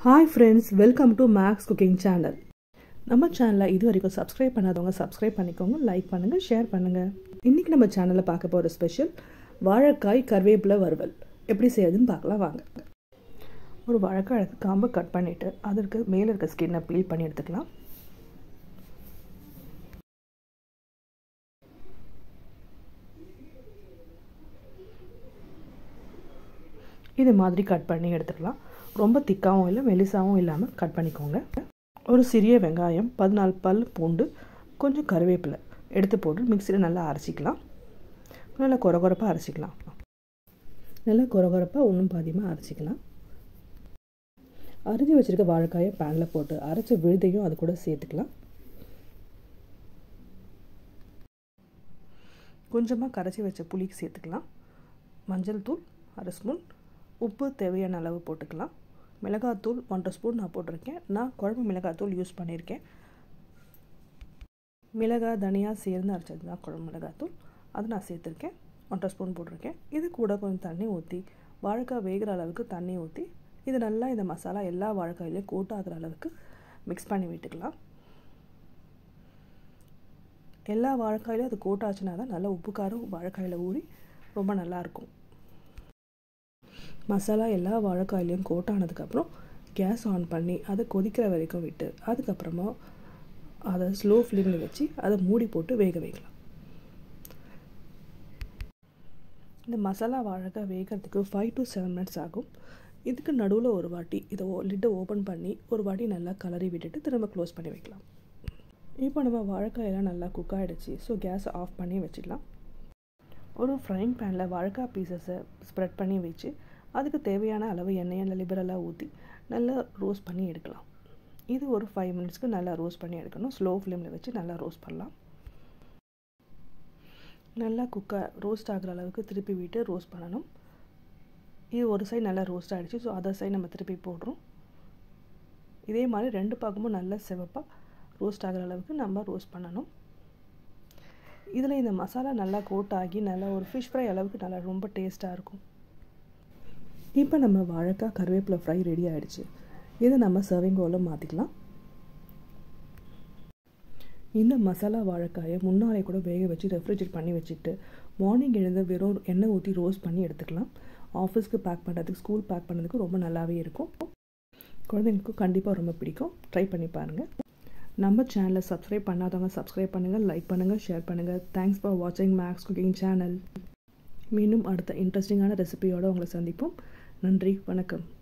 hi friends welcome to Max cooking channel நம்ம சேனலை இது வரைக்கும் சப்ஸ்கிரைப் பண்ணாதவங்க சப்ஸ்கிரைப் பண்ணிக்கோங்க லைக் பண்ணுங்கள் ஷேர் பண்ணுங்கள் இன்றைக்கி நம்ம சேனலில் பார்க்க போகிற ஸ்பெஷல் வாழைக்காய் கருவேப்பிலை வறுவல் எப்படி செய்யறதுன்னு பார்க்கலாம் வாங்க ஒரு வாழைக்காய் எடுத்து காம்பை கட் பண்ணிவிட்டு அதற்கு மேலே இருக்க ஸ்கின்னை பீல் பண்ணி எடுத்துக்கலாம் இது மாதிரி கட் பண்ணி எடுத்துக்கலாம் ரொம்ப திக்காகவும் இல்லை மெலிசாகவும் இல்லாமல் கட் பண்ணிக்கோங்க ஒரு சிறிய வெங்காயம் பதினாலு பல் பூண்டு கொஞ்சம் கருவேப்பிலை எடுத்து போட்டு மிக்சியில் நல்லா அரைச்சிக்கலாம் நல்லா குறகுறப்பாக அரைச்சிக்கலாம் நல்லா குறகுறப்பாக ஒன்றும் பாதியமாக அரைச்சிக்கலாம் அரிஞ்சு வச்சுருக்க வாழைக்காயை பேனில் போட்டு அரைச்ச விழுதையும் அது கூட சேர்த்துக்கலாம் கொஞ்சமாக கரைச்சி வச்ச புளிக்கு சேர்த்துக்கலாம் மஞ்சள் தூள் அரை ஸ்பூன் உப்பு தேவையான அளவு போட்டுக்கலாம் மிளகாத்தூள் ஒன்றரை ஸ்பூன் நான் போட்டிருக்கேன் நான் குழம்பு மிளகாத்தூள் யூஸ் பண்ணியிருக்கேன் மிளகாய் தனியாக சேர்ந்து அரைச்சது தான் குழம்பு மிளகாத்தூள் அது நான் சேர்த்துருக்கேன் ஒன்றரை ஸ்பூன் போட்டிருக்கேன் இது கூட கொஞ்சம் தண்ணி ஊற்றி வாழைக்காய் வேகிற அளவுக்கு தண்ணி ஊற்றி இது நல்லா இந்த மசாலா எல்லா வாழைக்காயிலையும் கோட் ஆகிற அளவுக்கு மிக்ஸ் பண்ணி விட்டுக்கலாம் எல்லா வாழைக்காயிலையும் அது கோட் ஆச்சுன்னா தான் நல்லா உப்பு காரம் வாழைக்காயில் ஊறி ரொம்ப நல்லாயிருக்கும் மசாலா எல்லா வாழைக்காயிலையும் கோட் ஆனதுக்கப்புறம் கேஸ் ஆன் பண்ணி அதை கொதிக்கிற வரைக்கும் விட்டு அதுக்கப்புறமா அதை ஸ்லோ ஃப்ளேமில் வச்சு அதை மூடி போட்டு வேக வைக்கலாம் இந்த மசாலா வாழைக்காய் வேகிறதுக்கு ஃபைவ் டு செவன் மினிட்ஸ் ஆகும் இதுக்கு நடுவில் ஒரு வாட்டி இதை லிட்டை ஓப்பன் பண்ணி ஒரு வாட்டி நல்லா கலரி விட்டுட்டு திரும்ப க்ளோஸ் பண்ணி வைக்கலாம் இப்போ நம்ம வாழைக்காயெல்லாம் நல்லா குக் ஆகிடுச்சு ஸோ கேஸை ஆஃப் பண்ணி வச்சிடலாம் ஒரு ஃப்ரைங் பேனில் வாழைக்காய் பீசஸை ஸ்ப்ரெட் பண்ணி வச்சு அதுக்கு தேவையான அளவு எண்ணெயை நல்லா லிபரலாக ஊற்றி நல்லா ரோஸ்ட் பண்ணி எடுக்கலாம் இது ஒரு ஃபைவ் மினிட்ஸ்க்கு நல்லா ரோஸ்ட் பண்ணி எடுக்கணும் ஸ்லோ ஃப்ளேமில் வச்சு நல்லா ரோஸ்ட் பண்ணலாம் நல்லா குக்கை ரோஸ்ட் ஆகிற அளவுக்கு திருப்பி விட்டு ரோஸ்ட் பண்ணணும் இது ஒரு சைடு நல்லா ரோஸ்ட் ஆகிடுச்சு ஸோ அதர் சைடு நம்ம திருப்பி போடுறோம் இதே மாதிரி ரெண்டு பக்கமும் நல்லா சிவப்பாக ரோஸ்ட் ஆகிற அளவுக்கு நம்ம ரோஸ்ட் பண்ணணும் இதில் இந்த மசாலா நல்லா கோட் ஆகி நல்லா ஒரு ஃபிஷ் ஃப்ரை அளவுக்கு நல்லா ரொம்ப டேஸ்ட்டாக இருக்கும் இப்போ நம்ம வாழைக்காய் கருவேப்பிலை ஃப்ரை ரெடி ஆகிடுச்சு இதை நம்ம சர்விங் பவுலில் மாற்றிக்கலாம் இந்த மசாலா வாழைக்காயை முன்னாலே கூட வேக வச்சு ரெஃப்ரிஜரேட் பண்ணி வச்சுட்டு மார்னிங் எழுந்து வெறும் எண்ணெய் ஊற்றி ரோஸ்ட் பண்ணி எடுத்துக்கலாம் ஆஃபீஸ்க்கு பேக் பண்ணுறதுக்கு ஸ்கூல் பேக் பண்ணுறதுக்கு ரொம்ப நல்லாவே இருக்கும் குழந்தைங்களுக்கும் கண்டிப்பாக ரொம்ப பிடிக்கும் ட்ரை பண்ணி பாருங்கள் நம்ம சேனலை சப்ஸ்கிரைப் பண்ணாதவங்க சப்ஸ்கிரைப் பண்ணுங்கள் லைக் பண்ணுங்கள் ஷேர் பண்ணுங்கள் தேங்க்ஸ் ஃபார் வாட்சிங் மேக்ஸ் குக்கிங் சேனல் மீண்டும் அடுத்த இன்ட்ரெஸ்டிங்கான ரெசிபியோடு உங்களை சந்திப்போம் நன்றி வணக்கம்